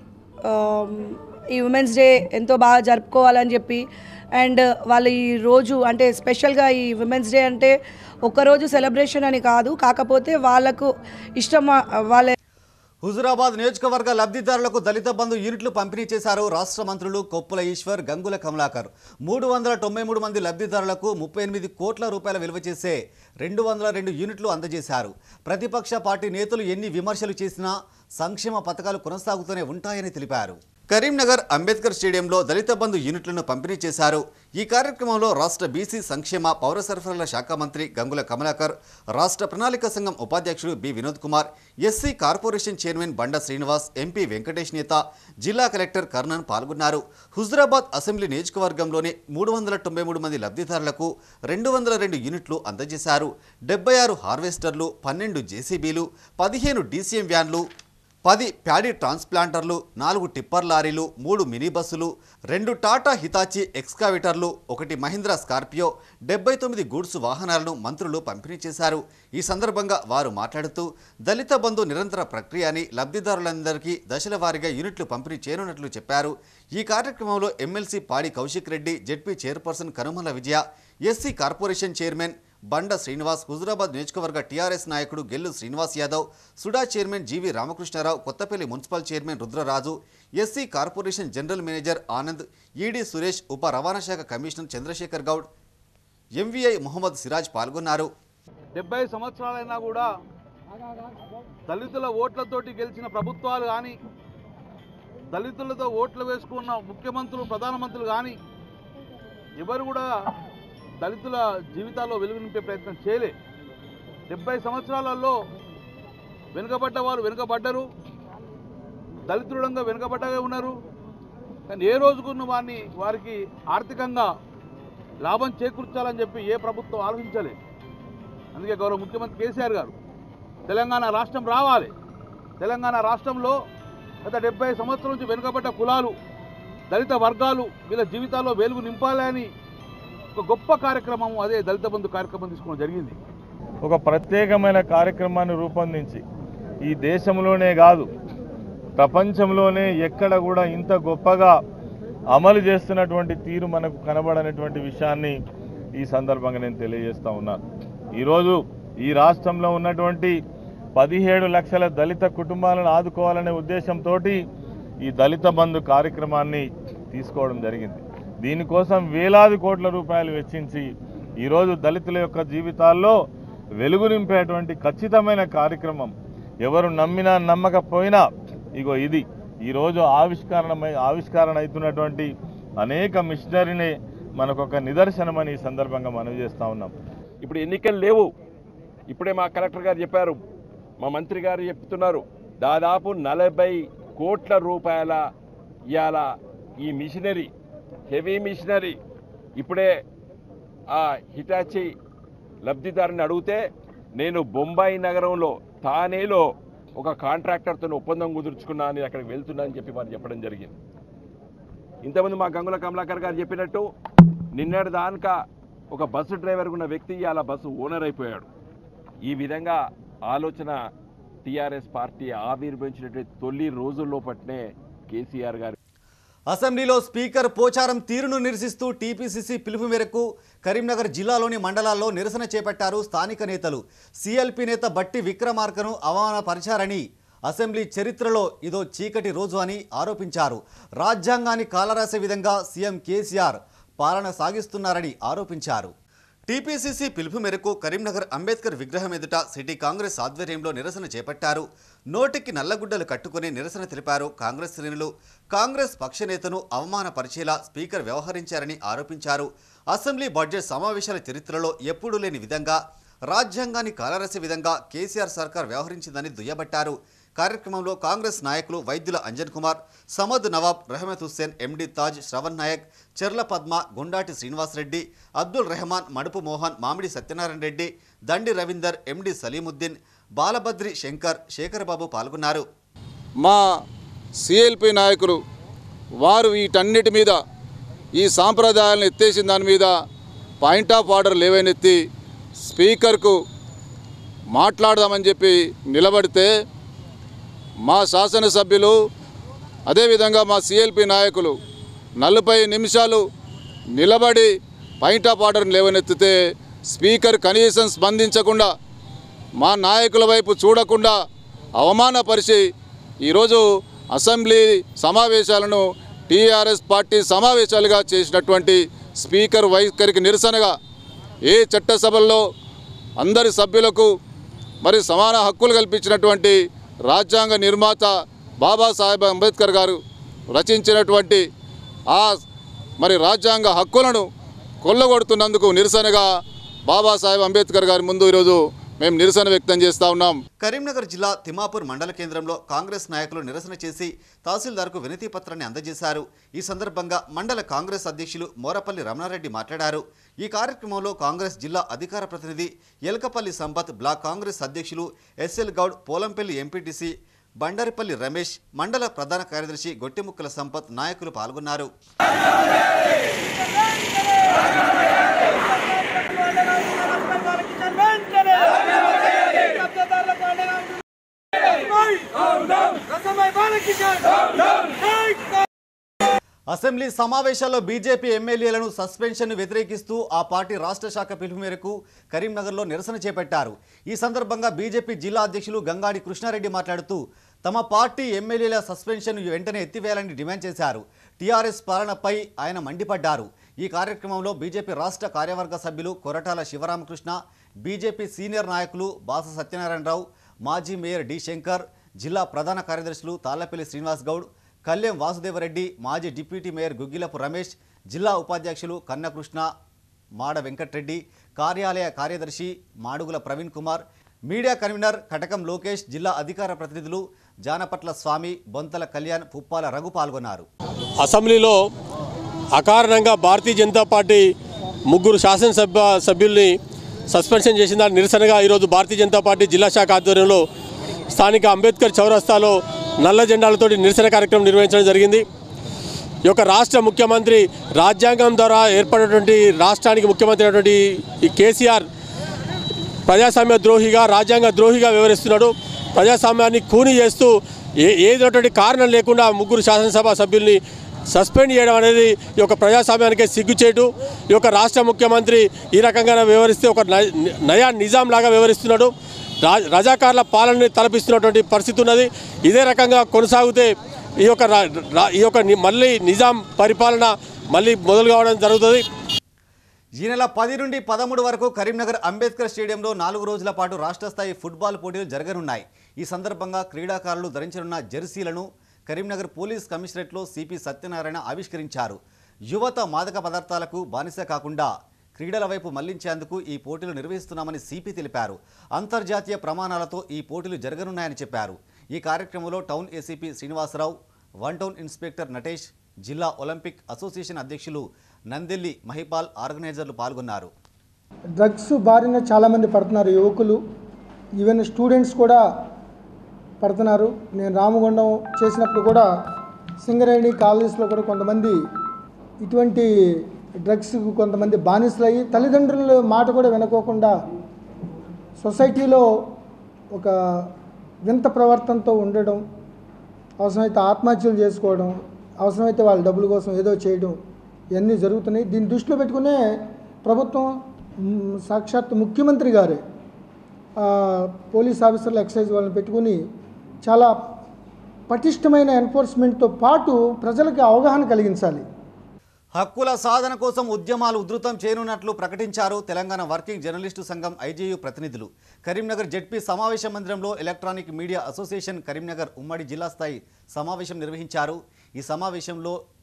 ఈ ఉమెన్స్ డే ఎంతో బాగా జరుపుకోవాలని చెప్పి అండ్ వాళ్ళు ఈ రోజు అంటే స్పెషల్గా ఈ విమెన్స్ డే అంటే ఒక్కరోజు సెలబ్రేషన్ అని కాదు కాకపోతే వాళ్ళకు ఇష్టం వాళ్ళ హుజురాబాద్ నియోజకవర్గ లబ్ధిదారులకు దళిత బంధు యూనిట్లు పంపిణీ చేశారు రాష్ట్ర మంత్రులు కొప్పుల ఈశ్వర్ గంగుల కమలాకర్ మూడు వందల తొంభై మూడు మంది లబ్ధిదారులకు ముప్పై ఎనిమిది కోట్ల రూపాయల విలువ చేసే రెండు వందల రెండు యూనిట్లు అందజేశారు ప్రతిపక్ష పార్టీ నేతలు ఎన్ని విమర్శలు చేసినా సంక్షేమ పథకాలు కొనసాగుతూనే ఉంటాయని తెలిపారు కరీంనగర్ అంబేద్కర్ స్టేడియంలో దళిత బంధు యూనిట్లను పంపిణీ చేశారు ఈ కార్యక్రమంలో రాష్ట్ర బీసీ సంక్షేమ పౌర సరఫరాల శాఖ మంత్రి గంగుల కమలాకర్ రాష్ట్ర ప్రణాళిక సంఘం ఉపాధ్యక్షుడు B Vinod Kumar SC corporation chairman Banda Srinivas MP Venkatesh నేత జిల్లా కలెక్టర్ కర్ణన్ పాల్గొన్నారు హుజురాబాద్ అసెంబ్లీ నియోజకవర్గంలోని మూడు వందల తొంభై మూడు మంది లబ్ధిదారులకు రెండు వందల రెండు యూనిట్లు అందజేశారు డెబ్బై ఆరు హార్వెస్టర్లు పన్నెండు జేసీబీలు పదిహేను డీసీఎం వ్యాన్లు పది ప్యాడీ ట్రాన్స్ప్లాంటర్లు నాలుగు టిప్పర్ లారీలు మూడు మినీ బస్సులు రెండు టాటా హితాచి ఎక్స్కావేటర్లు ఒకటి మహీంద్రా స్కార్పియో డెబ్బై తొమ్మిది గూడ్స్ వాహనాలను మంత్రులు పంపిణీ చేశారు ఈ సందర్భంగా వారు మాట్లాడుతూ దళిత బంధు నిరంతర ప్రక్రియ అని లబ్ధిదారులందరికీ దశల వారీగా యూనిట్లు పంపిణీ చేయనున్నట్లు చెప్పారు ఈ కార్యక్రమంలో MLC Padi Kaushik Reddy ZP chairperson Kanumala Vijaya SC corporation chairman Banda Srinivas Huzurabad నియోజకవర్గ టీఆర్ఎస్ నాయకుడు Gellu Srinivas Yadav SUDA chairman GV Ramakrishna Rao Kothapalli municipal chairman Rudraraju SC corporation general manager Anand ED Suresh ఉప రవాణా శాఖ కమిషనర్ చంద్రశేఖర్ గౌడ్ ఎంవీఐ మొహమ్మద్ సిరాజ్ పాల్గొన్నారు డెబ్బై సంవత్సరాలైనా కూడా దళితుల ఓట్లతోటి గెలిచిన ప్రభుత్వాలు కానీ దళితులతో ఓట్లు వేసుకున్న ముఖ్యమంత్రులు ప్రధానమంత్రులు కానీ ఎవరు కూడా దళితుల జీవితాల్లో వెలుగు నింపే ప్రయత్నం చేయలే డెబ్బై సంవత్సరాలలో వెనుకబడ్డ వారు వెనుకబడ్డరు దళితులంగా వెనుకబడ్డగా ఉన్నారు కానీ ఏ రోజుకున్న వారిని వారికి ఆర్థికంగా లాభం చేకూర్చాలని చెప్పి ఏ ప్రభుత్వం ఆలోచించలే అందుకే గౌరవ ముఖ్యమంత్రి కేసీఆర్ గారు తెలంగాణ రాష్ట్రం రావాలి తెలంగాణ రాష్ట్రంలో గత డెబ్బై సంవత్సరాల నుంచి వెనుకబడ్డ కులాలు దళిత వర్గాలు వీళ్ళ జీవితాల్లో వెలుగు నింపాలి అని ఒక గొప్ప కార్యక్రమం అదే దళిత బంధు కార్యక్రమం తీసుకోవడం జరిగింది ఒక ప్రత్యేకమైన కార్యక్రమాన్ని రూపొందించి ఈ దేశంలోనే కాదు ప్రపంచంలోనే ఎక్కడ కూడా ఇంత గొప్పగా అమలు చేస్తున్నటువంటి తీరు మనకు కనబడనటువంటి విషయాన్ని ఈ సందర్భంగా నేను తెలియజేస్తా ఉన్నాను ఈరోజు ఈ రాష్ట్రంలో ఉన్నటువంటి పదిహేడు లక్షల దళిత కుటుంబాలను ఆదుకోవాలనే ఉద్దేశంతో ఈ దళిత బంధు కార్యక్రమాన్ని తీసుకోవడం జరిగింది దీనికోసం వేలాది కోట్ల రూపాయలు వెచ్చించి ఈరోజు దళితుల యొక్క జీవితాల్లో వెలుగు నింపేటువంటి ఖచ్చితమైన కార్యక్రమం ఎవరు నమ్మినా నమ్మకపోయినా ఇగో ఇది ఈరోజు ఆవిష్కరణమై ఆవిష్కరణ అవుతున్నటువంటి అనేక మిషనరీనే మనకొక నిదర్శనమని ఈ సందర్భంగా మనవి చేస్తా ఉన్నాం ఇప్పుడు ఎన్నికలు లేవు ఇప్పుడే మా కలెక్టర్ గారు చెప్పారు మా మంత్రి గారు చెప్తున్నారు దాదాపు నలభై కోట్ల రూపాయల ఇవాళ ఈ మిషనరీ హెవీ మిషనరీ ఇప్పుడే ఆ హిటాచి లబ్ధిదారుని అడిగితే నేను బొంబాయి నగరంలో తానేలో ఒక కాంట్రాక్టర్తో ఒప్పందం కుదుర్చుకున్నా నేను అక్కడికి వెళ్తున్నా అని చెప్పి వారు చెప్పడం జరిగింది ఇంతకుముందు మా గంగుల కమలాకర్ గారు చెప్పినట్టు నిన్నటి దానిక ఒక బస్సు డ్రైవర్ ఉన్న వ్యక్తి అలా బస్సు ఓనర్ అయిపోయాడు ఈ విధంగా ఆలోచన టీఆర్ఎస్ పార్టీ ఆవిర్భవించినటువంటి తొలి రోజుల్లో పట్నే కేసీఆర్ గారు అసెంబ్లీలో స్పీకర్ పోచారం తీరును నిరసిస్తూ టీపీసీసీ పిలుపు మేరకు కరీంనగర్ జిల్లాలోని మండలాల్లో నిరసన చేపట్టారు స్థానిక నేతలు సీఎల్పీ నేత బట్టి విక్రమార్కను అవమానపరిచారని అసెంబ్లీ చరిత్రలో ఇదో చీకటి రోజు అని ఆరోపించారు రాజ్యాంగాన్ని కాలరాసే విధంగా సీఎం కేసీఆర్ పాలన సాగిస్తున్నారని ఆరోపించారు టీపీసీసీ పిలుపు మేరకు కరీంనగర్ అంబేద్కర్ విగ్రహం ఎదుట సిటీ కాంగ్రెస్ ఆధ్వర్యంలో నిరసన చేపట్టారు నోటికి నల్లగుడ్డలు కట్టుకుని నిరసన తెలిపారు కాంగ్రెస్ శ్రేణులు కాంగ్రెస్ పక్ష నేతను అవమానపరిచేలా స్పీకర్ వ్యవహరించారని ఆరోపించారు అసెంబ్లీ బడ్జెట్ సమావేశాల చరిత్రలో ఎప్పుడూ లేని విధంగా రాజ్యాంగాన్ని కాలరసే విధంగా కేసీఆర్ సర్కార్ వ్యవహరించిందని దుయ్యబట్టారు కార్యక్రమంలో కాంగ్రెస్ నాయకులు వైద్యుల అంజన్ కుమార్ సమద్ నవాబ్ రెహమత్ హుస్సేన్ ఎండి తాజ్ శ్రవణ్ నాయక్ చెర్ల పద్మ గుండాటి శ్రీనివాసరెడ్డి అబ్దుల్ రెహమాన్ మడుపు మోహన్ మామిడి సత్యనారాయణ రెడ్డి దండి రవీందర్ ఎండి సలీముద్దీన్ బాలభద్రి శంకర్ శేఖరబాబు పాల్గొన్నారు మా సిఎల్పి నాయకులు వారు వీటన్నిటి మీద ఈ సాంప్రదాయాలను ఎత్తేసిన దాని మీద పాయింట్ ఆఫ్ ఆర్డర్ లేవనెత్తి స్పీకర్కు మాట్లాడదామని చెప్పి నిలబడితే మా శాసనసభ్యులు అదేవిధంగా మా సిఎల్పి నాయకులు నలభై నిమిషాలు నిలబడి పాయింట్ ఆఫ్ ఆర్డర్ని లేవనెత్తితే స్పీకర్ కనీసం స్పందించకుండా మా నాయకుల వైపు చూడకుండా అవమానపరిచి ఈరోజు అసెంబ్లీ సమావేశాలను టీఆర్ఎస్ పార్టీ సమావేశాలుగా చేసినటువంటి స్పీకర్ వైఖరికి నిరసనగా ఏ చట్టసభల్లో అందరి సభ్యులకు మరి సమాన హక్కులు కల్పించినటువంటి రాజ్యాంగ నిర్మాత బాబాసాహెబ్ అంబేద్కర్ గారు రచించినటువంటి ఆ మరి రాజ్యాంగ హక్కులను కొల్లగొడుతున్నందుకు నిరసనగా బాబాసాహెబ్ అంబేద్కర్ గారి ముందు ఈరోజు మేము నిరసన వ్యక్తం చేస్తూ ఉన్నాం కరీంనగర్ జిల్లా తిమాపూర్ మండల కేంద్రంలో కాంగ్రెస్ నాయకులు నిరసన చేసి తహసీల్దార్కు వినతి పత్రాన్ని అందజేశారు ఈ సందర్భంగా మండల కాంగ్రెస్ అధ్యక్షులు మోరపల్లి రమణారెడ్డి మాట్లాడారు ఈ కార్యక్రమంలో కాంగ్రెస్ జిల్లా అధికార ప్రతినిధి ఎలకపల్లి సంపత్ బ్లాక్ కాంగ్రెస్ అధ్యక్షులు ఎస్ఎల్ గౌడ్ పోలంపల్లి ఎంపీటీసీ బండారిపల్లి రమేష్ మండల ప్రధాన కార్యదర్శి గొట్టిముక్కల సంపత్ నాయకులు పాల్గొన్నారు అసెంబ్లీ సమావేశాల్లో బీజేపీ ఎమ్మెల్యేలను సస్పెన్షన్ వ్యతిరేకిస్తూ ఆ పార్టీ రాష్ట్ర శాఖ పిలుపు మేరకు కరీంనగర్లో నిరసన చేపట్టారు ఈ సందర్భంగా బీజేపీ జిల్లా అధ్యక్షులు గంగాడి కృష్ణారెడ్డి మాట్లాడుతూ తమ పార్టీ ఎమ్మెల్యేల సస్పెన్షన్ వెంటనే ఎత్తివేయాలని డిమాండ్ చేశారు టీఆర్ఎస్ పాలనపై ఆయన మండిపడ్డారు ఈ కార్యక్రమంలో బీజేపీ రాష్ట్ర కార్యవర్గ సభ్యులు కొరటాల శివరామకృష్ణ బీజేపీ సీనియర్ నాయకులు బాస సత్యనారాయణరావు మాజీ మేయర్ డి శంకర్ జిల్లా ప్రధాన కార్యదర్శులు తాళ్లపల్లి శ్రీనివాస్ గౌడ్ కళ్యాణ్ వాసుదేవరెడ్డి మాజీ డిప్యూటీ మేయర్ గుగ్గిలపు రమేష్ జిల్లా ఉపాధ్యక్షులు కన్నకృష్ణ మాడ వెంకట్రెడ్డి కార్యాలయ కార్యదర్శి మాడుగుల ప్రవీణ్ కుమార్ మీడియా కన్వీనర్ కటకం లోకేష్ జిల్లా అధికార ప్రతినిధులు జానపట్ల స్వామి బొంతల కళ్యాణ్ పుప్పాల రఘు పాల్గొన్నారు అసెంబ్లీలో అకారణంగా భారతీయ జనతా పార్టీ ముగ్గురు శాసనసభ సభ్యుల్ని సస్పెన్షన్ చేసిన దానికి నిరసనగా ఈరోజు భారతీయ జనతా పార్టీ జిల్లా శాఖ ఆధ్వర్యంలో స్థానిక అంబేద్కర్ చౌరస్తాలో నల్ల జెండాలతోటి నిరసన కార్యక్రమం నిర్వహించడం జరిగింది ఈ యొక్క రాష్ట్ర ముఖ్యమంత్రి రాజ్యాంగం ద్వారా ఏర్పడినటువంటి రాష్ట్రానికి ముఖ్యమంత్రి అయినటువంటి ఈ కేసీఆర్ ప్రజాస్వామ్య ద్రోహిగా రాజ్యాంగ ద్రోహిగా వ్యవహరిస్తున్నాడు ప్రజాస్వామ్యాన్ని కూని చేస్తూ ఏ ఏదైనటువంటి కారణం లేకుండా ముగ్గురు శాసనసభ సభ్యుల్ని సస్పెండ్ చేయడం అనేది ఈ యొక్క ప్రజాస్వామ్యానికే సిగ్గుచేటు ఈ యొక్క రాష్ట్ర ముఖ్యమంత్రి ఈ రకంగా వ్యవహరిస్తే ఒక నయ- నయా నిజాం లాగా వ్యవహరిస్తున్నాడు రా- రజాకార్ల పాలనని తలపిస్తున్నటువంటి పరిస్థితి ఉన్నది ఇదే రకంగా కొనసాగితే ఈ యొక్క రా- రా- ఈ యొక్క ని- మళ్ళీ నిజాం పరిపాలన మళ్ళీ మొదలు కావడం జరుగుతుంది ఈ నెల పది నుండి పదమూడు వరకు కరీంనగర్ అంబేద్కర్ స్టేడియంలో నాలుగు రోజుల పాటు రాష్ట్ర స్థాయి ఫుట్బాల్ పోటీలు జరగనున్నాయి ఈ సందర్భంగా క్రీడాకారులు ధరించనున్న జెర్సీలను కరీంనగర్ పోలీస్ కమిషనరేట్లో సిపి సత్యనారాయణ ఆవిష్కరించారు యువత మాదక పదార్థాలకు బానిస కాకుండా క్రీడల వైపు మళ్లించేందుకు ఈ పోటీలు నిర్వహిస్తున్నామని సిపి తెలిపారు అంతర్జాతీయ ప్రమాణాలతో ఈ పోటీలు జరగనున్నాయని చెప్పారు ఈ కార్యక్రమంలో town ACP Srinivasa Rao one town inspector Natesh జిల్లా ఒలింపిక్ అసోసియేషన్ అధ్యక్షులు నందెల్లి మహిపాల్ ఆర్గనైజర్లు పాల్గొన్నారు డ్రగ్స్ బారిన చాలామంది పడుతున్నారు యువకులు ఈవెన్ స్టూడెంట్స్ కూడా పడుతున్నారు నేను రామగుండం చేసినప్పుడు కూడా సింగరేణి కాలేజెస్లో కూడా కొంతమంది ఇటువంటి డ్రగ్స్ కొంతమంది బానిసలయ్యి తల్లిదండ్రుల మాట కూడా వినుకోకుండా సొసైటీలో ఒక వింత ప్రవర్తనతో ఉండడం అవసరమైతే ఆత్మహత్యలు చేసుకోవడం అవసరమైతే వాళ్ళ డబ్బుల కోసం ఏదో చేయడం ఇవన్నీ జరుగుతున్నాయి దీన్ని దృష్టిలో పెట్టుకునే ప్రభుత్వం మ్, సాక్షాత్ ముఖ్యమంత్రి గారే ఆ, పోలీస్ ఆఫీసర్లు ఎక్సైజ్ వాళ్ళని పెట్టుకుని చాలా పటిష్టమైన ఎన్ఫోర్స్మెంట్తో పాటు ప్రజలకి అవగాహన కలిగించాలి హక్కుల సాధన కోసం ఉద్యమాలు ఉధృతం చేయనున్నట్లు ప్రకటించారు తెలంగాణ వర్కింగ్ జర్నలిస్టు సంఘం ఐజేయు ప్రతినిధులు కరీంనగర్ జెడ్పీ సమావేశ మందిరంలో ఎలక్ట్రానిక్ మీడియా అసోసియేషన్ కరీంనగర్ ఉమ్మడి జిల్లా స్థాయి సమావేశం నిర్వహించారు ఈ సమావేశంలో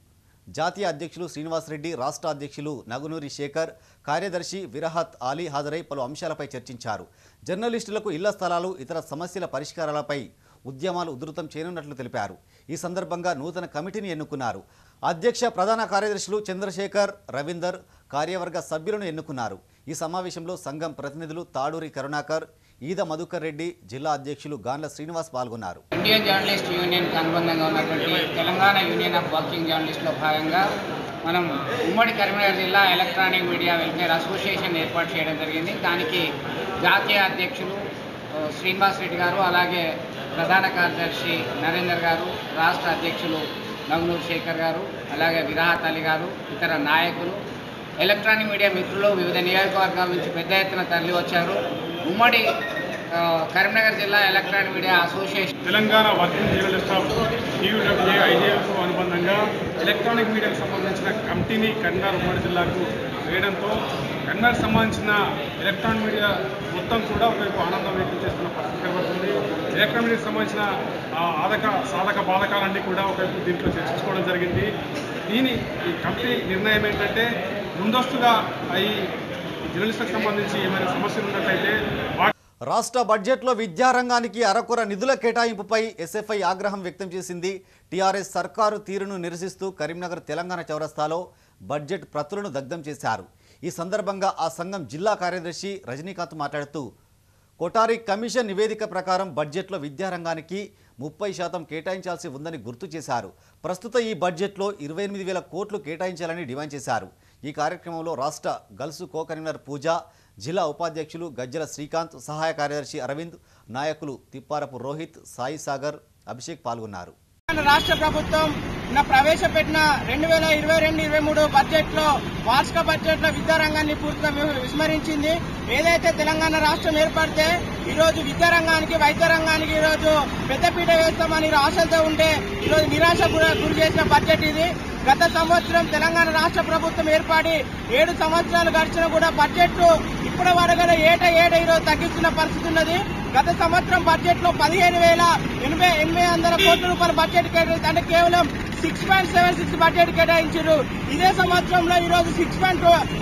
జాతీయ అధ్యక్షులు శ్రీనివాసరెడ్డి రాష్ట్ర అధ్యక్షులు నగునూరి శేఖర్ కార్యదర్శి విరహత్ ఆలీ హాజరై పలు అంశాలపై చర్చించారు జర్నలిస్టులకు ఇళ్ల స్థలాలు ఇతర సమస్యల పరిష్కారాలపై ఉద్యమాలు ఉధృతం చేయనున్నట్లు తెలిపారు ఈ సందర్భంగా నూతన కమిటీని ఎన్నుకున్నారు అధ్యక్ష ప్రధాన కార్యదర్శులు చంద్రశేఖర్ రవీందర్ కార్యవర్గ సభ్యులను ఎన్నుకున్నారు ఈ సమావేశంలో సంఘం ప్రతినిధులు తాడూరి కరుణాకర్ ఈద మధుకర్ రెడ్డి జిల్లా అధ్యక్షులు గాన్ల శ్రీనివాస్ పాల్గొన్నారు ఇండియన్ జర్నలిస్ట్ యూనియన్కి అనుబంధంగా ఉన్నటువంటి తెలంగాణ యూనియన్ ఆఫ్ వర్కింగ్ జర్నలిస్ట్లో భాగంగా మనం ఉమ్మడి కరీంనగర్ జిల్లా ఎలక్ట్రానిక్ మీడియా వెల్ఫేర్ అసోసియేషన్ ఏర్పాటు చేయడం జరిగింది దానికి జాతీయ అధ్యక్షులు ఆ, శ్రీనివాస్ రెడ్డి గారు అలాగే ప్రధాన కార్యదర్శి నరేందర్ గారు రాష్ట్ర అధ్యక్షులు నగునూరు శేఖర్ గారు అలాగే విరాహత్ అలీ గారు ఇతర నాయకులు ఎలక్ట్రానిక్ మీడియా మిత్రులు వివిధ నియోజకవర్గాల నుంచి పెద్ద ఎత్తున తరలి వచ్చారు ఉమ్మడి ఆ, కరీంనగర్ జిల్లా electronic media association Telangana working journalist of TUWA IJF అనుబంధంగా ఎలక్ట్రానిక్ మీడియాకు సంబంధించిన కమిటీని కరీంనగర్ ఉమ్మడి జిల్లాకు వేయడంతో కరీంనగర్ సంబంధించిన ఎలక్ట్రానిక్ మీడియా మొత్తం కూడా ఒకవైపు ఆనందం వ్యక్తం చేస్తున్న పరిస్థితి కనబడుతుంది ఎలక్ట్రానిక్ మీడియాకు సంబంధించిన ఆ, ఆధక సాధక బాధకాలన్నీ కూడా ఒకవైపు దీంట్లో చర్చించుకోవడం జరిగింది దీని ఈ కమిటీ నిర్ణయం ఏంటంటే ముందస్తుగా ఈ జర్నలిస్టులకు సంబంధించి ఏమైనా సమస్యలు ఉన్నట్లయితే వాటి రాష్ట్ర బడ్జెట్లో విద్యారంగానికి అరకొర నిధుల కేటాయింపుపై ఎస్ఎఫ్ఐ ఆగ్రహం వ్యక్తం చేసింది టీఆర్ఎస్ సర్కారు తీరును నిరసిస్తూ కరీంనగర్ తెలంగాణ చౌరస్తాలో బడ్జెట్ ప్రతులను దగ్ధం చేశారు ఈ సందర్భంగా ఆ సంఘం జిల్లా కార్యదర్శి రజనీకాంత్ మాట్లాడుతూ కొటారి కమిషన్ నివేదిక ప్రకారం బడ్జెట్లో విద్యారంగానికి ముప్పై శాతం కేటాయించాల్సి ఉందని గుర్తు చేశారు ప్రస్తుత ఈ బడ్జెట్లో ఇరవై ఎనిమిది వేల కోట్లు కేటాయించాలని డిమాండ్ చేశారు ఈ కార్యక్రమంలో రాష్ట్ర గల్స్ కో కన్వీనర్ పూజ జిల్లా ఉపాధ్యక్షులు గజ్జల శ్రీకాంత్ సహాయ కార్యదర్శి అరవింద్ నాయకులు తిప్పారపు రోహిత్ సాయి సాగర్ అభిషేక్ పాల్గొన్నారు తెలంగాణ రాష్ట్ర ప్రభుత్వం నిన్న ప్రవేశపెట్టిన రెండు వేల ఇరవై రెండు ఇరవై మూడు బడ్జెట్ లో వార్షిక బడ్జెట్ లో విద్యారంగాన్ని పూర్తిగా వి- విస్మరించింది ఏదైతే తెలంగాణ రాష్ట్రం ఏర్పడితే ఈ రోజు విద్యారంగానికి వైద్య రంగానికి ఈ రోజు పెద్దపీట వేస్తామని ఆశలతో ఉంటే ఈ రోజు నిరాశ గుర- గురి చేసిన బడ్జెట్ ఇది గత సంవత్సరం తెలంగాణ రాష్ట్ర ప్రభుత్వం ఏర్పడి ఏడు సంవత్సరాలు గడిచినా కూడా బడ్జెట్ ఇప్పటి వరకు ఏట ఏట ఈరోజు తగ్గిస్తున్న పరిస్థితి ఉన్నది గత సంవత్సరం బడ్జెట్ లో పదిహేను వేల ఎనభై ఎనిమిది వందల కోట్ల రూపాయల బడ్జెట్ కేటాయించి అంటే కేవలం six point seven six budget కేటాయించారు ఇదే సంవత్సరంలో ఈ రోజు six point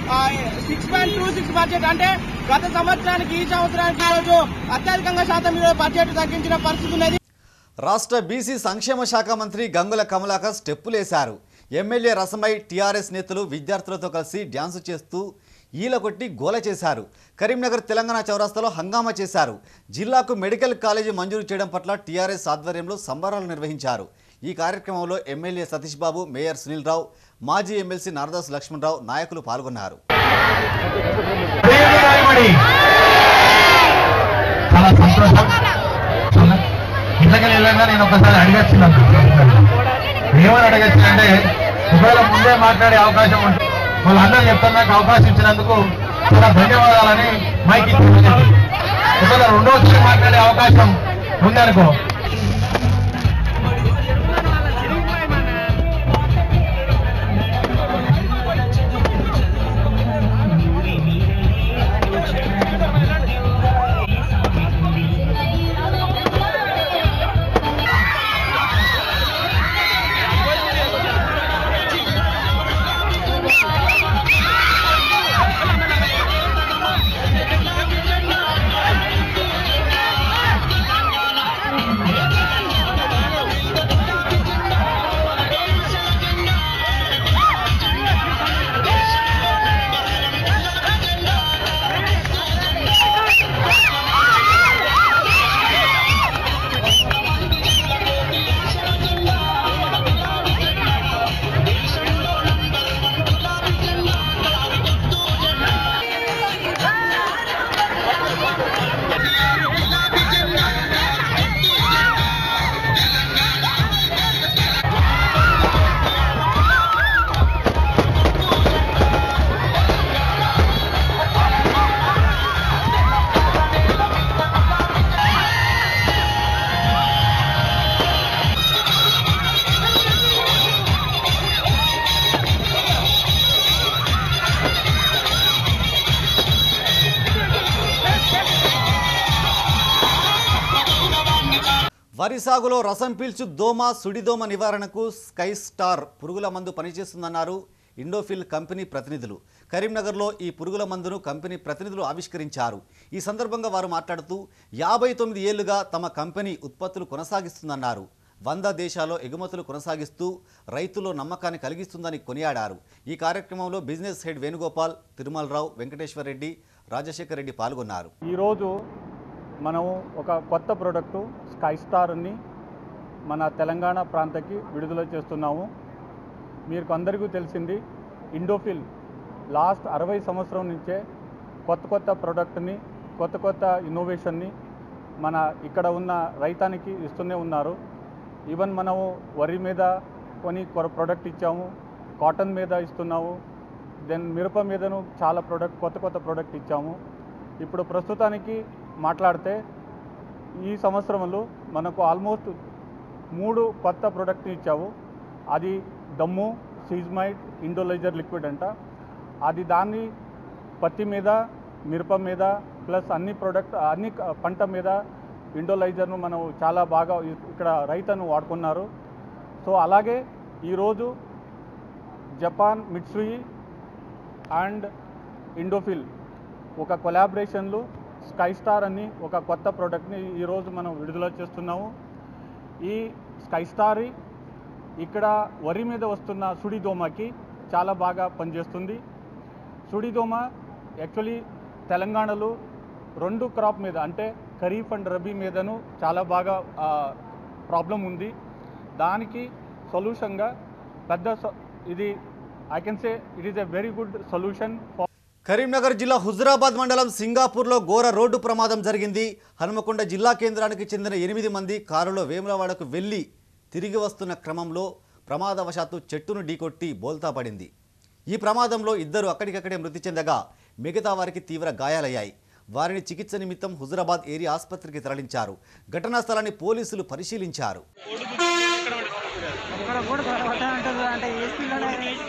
six point two six budget అంటే గత సంవత్సరానికి ఈ సంవత్సరానికి ఈ రోజు అత్యధికంగా శాతం ఈరోజు బడ్జెట్ తగ్గించిన పరిస్థితి ఉన్నది రాష్ట్ర బీసీ సంక్షేమ శాఖ మంత్రి గంగుల కమలాకర్ స్టెప్పులేశారు ఎమ్మెల్యే రసమై టీఆర్ఎస్ నేతలు విద్యార్థులతో కలిసి డ్యాన్సు చేస్తూ ఈల కొట్టి గోల చేశారు కరీంనగర్ తెలంగాణ చౌరస్తాలో హంగామా చేశారు జిల్లాకు మెడికల్ కాలేజీ మంజూరు చేయడం పట్ల టీఆర్ఎస్ ఆధ్వర్యంలో సంబరాలు నిర్వహించారు ఈ కార్యక్రమంలో ఎమ్మెల్యే సతీష్ బాబు మేయర్ సునీల్ రావు మాజీ ఎమ్మెల్సీ నారదాస్ లక్ష్మణరావు నాయకులు పాల్గొన్నారు చాలా సంతోషం ఇంతకీ వెళ్ళగా నేను ఒకసారి అడిగచ్చున్నాను ఏమని అడగచ్చునంటే ఒకవేళ ముందే మాట్లాడే అవకాశం ఉంటే వాళ్ళందరూ చెప్తాను నాకు అవకాశం ఇచ్చినందుకు చాలా ధన్యవాదాలని మైక్ ఇచ్చింది ఒకవేళ రెండోసారి మాట్లాడే అవకాశం ఉందనుకో వరి సాగులో రసం పీల్చు దోమ సుడిదోమ నివారణకు స్కై స్టార్ పురుగుల మందు పనిచేస్తుందన్నారు ఇండోఫిల్ కంపెనీ ప్రతినిధులు కరీంనగర్లో ఈ పురుగుల మందును కంపెనీ ప్రతినిధులు ఆవిష్కరించారు ఈ సందర్భంగా వారు మాట్లాడుతూ యాభై తొమ్మిది ఏళ్లుగా తమ కంపెనీ ఉత్పత్తులు కొనసాగిస్తుందన్నారు వంద దేశాల్లో ఎగుమతులు కొనసాగిస్తూ రైతుల్లో నమ్మకాన్ని కలిగిస్తుందని కొనియాడారు ఈ కార్యక్రమంలో బిజినెస్ హెడ్ వేణుగోపాల్ తిరుమలరావు వెంకటేశ్వర రెడ్డి రాజశేఖర్ రెడ్డి పాల్గొన్నారు ఈరోజు మనము ఒక కొత్త ప్రోడక్టు స్కై స్టార్ని మన తెలంగాణ ప్రాంతకి విడుదల చేస్తున్నాము మీకు అందరికీ తెలిసింది ఇండోఫిల్ లాస్ట్ అరవై సంవత్సరం నుంచే కొత్త కొత్త ప్రోడక్ట్ని కొత్త కొత్త ఇన్నోవేషన్ని మన ఇక్కడ ఉన్న రైతానికి ఇస్తూనే ఉన్నారు ఈవెన్ మనము వరి మీద కొన్ని ప్రోడక్ట్ ఇచ్చాము కాటన్ మీద ఇస్తున్నాము దెన్ మిరప మీదను చాలా ప్రోడక్ట్ కొత్త కొత్త ప్రోడక్ట్ ఇచ్చాము ఇప్పుడు ప్రస్తుతానికి మాట్లాడితే ఈ సంవత్సరంలో మనకు ఆల్మోస్ట్ మూడు కొత్త ప్రోడక్ట్ ఇచ్చావు అది దమ్ము సీజ్మైట్ ఇండోలైజర్ లిక్విడ్ అంట అది దాన్ని పత్తి మీద మిరప మీద ప్లస్ అన్ని ప్రోడక్ట్ అన్ని క- పంట మీద ఇండోలైజర్ను మనం చాలా బాగా ఇ- ఇక్కడ రైతును వాడుకున్నారు సో అలాగే ఈరోజు జపాన్ మిట్సుయి అండ్ ఇండోఫిల్ ఒక కొలాబరేషన్లో స్కై స్టార్ అని ఒక కొత్త ప్రోడక్ట్ని ఈరోజు మనం విడుదల చేస్తున్నాము ఈ స్కై స్టార్ ఇక్కడ వరి మీద వస్తున్న సుడిదోమకి చాలా బాగా పనిచేస్తుంది సుడిదోమ యాక్చువల్లీ తెలంగాణలో రెండు క్రాప్ మీద అంటే ఖరీఫ్ అండ్ రబీ మీదను చాలా బాగా ప్రాబ్లం ఉంది దానికి సొల్యూషన్గా పెద్ద సొ- ఇది I can say it is a very good solution for Karimnagar జిల్లా హుజురాబాద్ మండలం సింగాపూర్లో ఘోర రోడ్డు ప్రమాదం జరిగింది హనుమకొండ జిల్లా కేంద్రానికి చెందిన ఎనిమిది మంది కారులో వేములవాడకు వెళ్లి తిరిగి వస్తున్న క్రమంలో ప్రమాదవశాత్తు చెట్టును ఢీకొట్టి బోల్తా పడింది ఈ ప్రమాదంలో ఇద్దరు అక్కడికక్కడే మృతి చెందగా మిగతా వారికి తీవ్ర గాయాలయ్యాయి వారిని చికిత్స నిమిత్తం హుజురాబాద్ ఏరియా ఆసుపత్రికి తరలించారు ఘటనా స్థలాన్ని పోలీసులు పరిశీలించారు అంటే ఏ స్పీడ్లోనే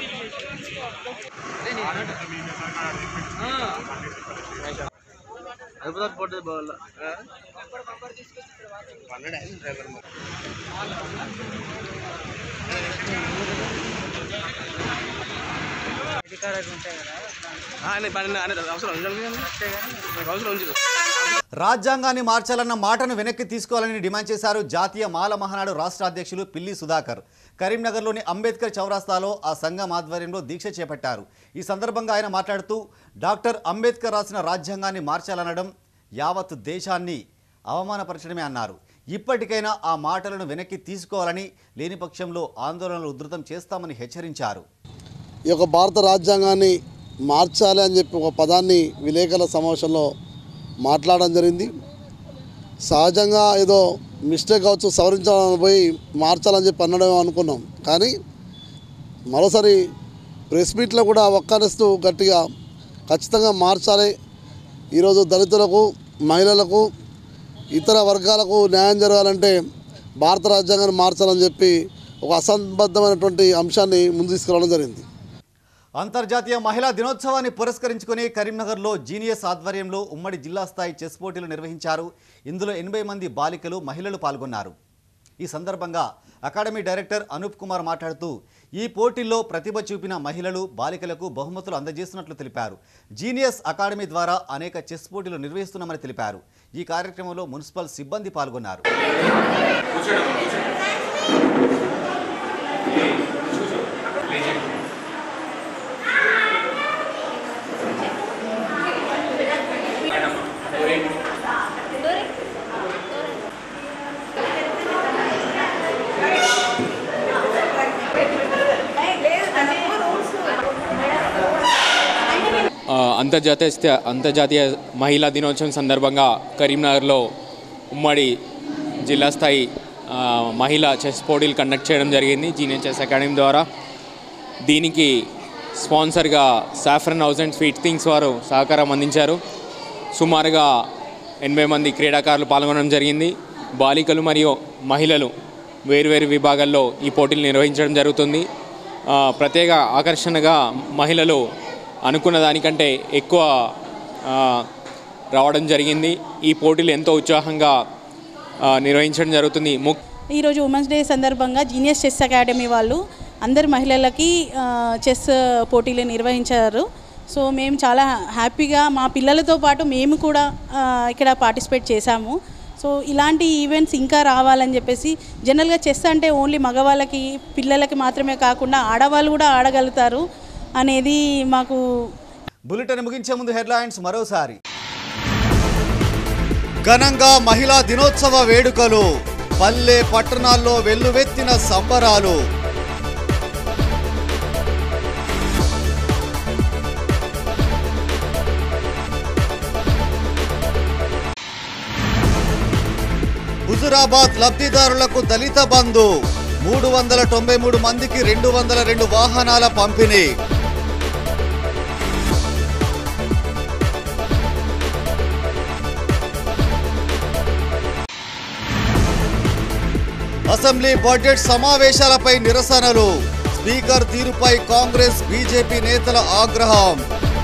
రాజ్యాంగాన్ని మార్చాలన్న మాటను వెనక్కి తీసుకోవాలని డిమాండ్ చేశారు జాతీయ మాల మహానాడు రాష్ట్ర అధ్యక్షులు పిల్లి సుధాకర్ కరీంనగర్లోని అంబేద్కర్ చౌరాస్తాలో ఆ సంఘం ఆధ్వర్యంలో దీక్ష చేపట్టారు ఈ సందర్భంగా ఆయన మాట్లాడుతూ డాక్టర్ అంబేద్కర్ రాసిన రాజ్యాంగాన్ని మార్చాలనడం యావత్ దేశాన్ని అవమానపరచడమే అన్నారు ఇప్పటికైనా ఆ మాటలను వెనక్కి తీసుకోవాలని లేని పక్షంలో ఆందోళనలు ఉధృతం చేస్తామని హెచ్చరించారు ఈ యొక్క భారత రాజ్యాంగాన్ని మార్చాలి అని చెప్పి ఒక పదాన్ని విలేకరుల సమావేశంలో మాట్లాడడం జరిగింది సహజంగా ఏదో మిస్టేక్ కావచ్చు సవరించాలని పోయి మార్చాలని చెప్పి అనడం అనుకున్నాం కానీ మరోసారి ప్రెస్ మీట్లో కూడా ఒక్కరిస్తూ గట్టిగా ఖచ్చితంగా మార్చాలి ఈరోజు దళితులకు మహిళలకు ఇతర వర్గాలకు న్యాయం జరగాలంటే భారత రాజ్యాంగాన్ని మార్చాలని చెప్పి ఒక అసంబద్ధమైనటువంటి అంశాన్ని ముందు తీసుకురావడం జరిగింది అంతర్జాతీయ మహిళా దినోత్సవాన్ని పురస్కరించుకుని కరీంనగర్లో జీనియస్ ఆధ్వర్యంలో ఉమ్మడి జిల్లా స్థాయి చెస్ పోటీలు నిర్వహించారు ఇందులో ఎనభై మంది బాలికలు మహిళలు పాల్గొన్నారు ఈ సందర్భంగా అకాడమీ డైరెక్టర్ అనూప్ కుమార్ మాట్లాడుతూ ఈ పోటీల్లో ప్రతిభ చూపిన మహిళలు బాలికలకు బహుమతులు అందజేస్తున్నట్లు తెలిపారు జీనియస్ అకాడమీ ద్వారా అనేక చెస్ పోటీలు నిర్వహిస్తున్నామని తెలిపారు ఈ కార్యక్రమంలో మున్సిపల్ సిబ్బంది పాల్గొన్నారు ఆ, అంతర్జాతీయ స్థా- అంతర్జాతీయ మహిళా దినోత్సవం సందర్భంగా కరీంనగర్లో ఉమ్మడి జిల్లా స్థాయి ఆ, మహిళా చెస్ పోటీలు కండక్ట్ చేయడం జరిగింది జీనియర్ చెస్ అకాడమీ ద్వారా దీనికి స్పాన్సర్గా saffron house and sweet things వారు సహకారం అందించారు సుమారుగా ఎనభై మంది క్రీడాకారులు పాల్గొనడం జరిగింది బాలికలు మరియు మహిళలు వేరువేరు విభాగాల్లో ఈ పోటీలు నిర్వహించడం జరుగుతుంది ఆ, ప్రత్యేక ఆకర్షణగా మహిళలు అనుకున్న దానికంటే ఎక్కువ ఆ, రావడం జరిగింది ఈ పోటీలు ఎంతో ఉత్సాహంగా ఆ, నిర్వహించడం జరుగుతుంది ము ఈరోజు ఉమెన్స్ డే సందర్భంగా జీనియస్ చెస్ అకాడమీ వాళ్ళు అందరు మహిళలకి ఆ, చెస్ పోటీలు నిర్వహించారు సో మేము చాలా హ్యాపీగా మా పిల్లలతో పాటు మేము కూడా ఆ, ఇక్కడ పార్టిసిపేట్ చేశాము సో ఇలాంటి ఈవెంట్స్ ఇంకా రావాలని చెప్పేసి జనరల్గా చెస్ అంటే ఓన్లీ మగవాళ్ళకి పిల్లలకి మాత్రమే కాకుండా ఆడవాళ్ళు కూడా ఆడగలుగుతారు అనేది మాకు బులెటిన్ ముగించే ముందు హెడ్లైన్స్ మరోసారి ఘనంగా మహిళా దినోత్సవ వేడుకలు పల్లె పట్టణాల్లో వెల్లువెత్తిన సంబరాలు హుజురాబాద్ లబ్ధిదారులకు దళిత బంధు మూడు వందల తొంభై మూడు మందికి రెండు వందల రెండు వాహనాల పంపిణీ అసెంబ్లీ బడ్జెట్ సమావేశాలపై నిరసనలు స్పీకర్ తీరుపై కాంగ్రెస్ బీజేపీ నేతల ఆగ్రహం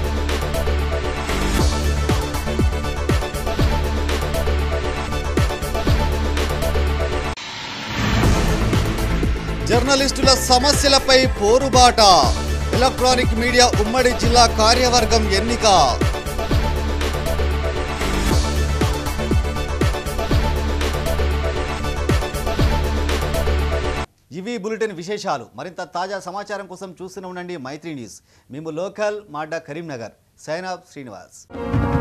జర్నలిస్టుల సమస్యలపై పోరుబాట ఎలక్ట్రానిక్ మీడియా ఉమ్మడి జిల్లా కార్యవర్గం ఎన్నిక ఇవి బులెటిన్ విశేషాలు మరింత తాజా సమాచారం కోసం చూస్తూనే ఉండండి మైత్రి న్యూస్ మేము లోకల్ మాడ్డా కరీంనగర్ సైనాబ్ శ్రీనివాస్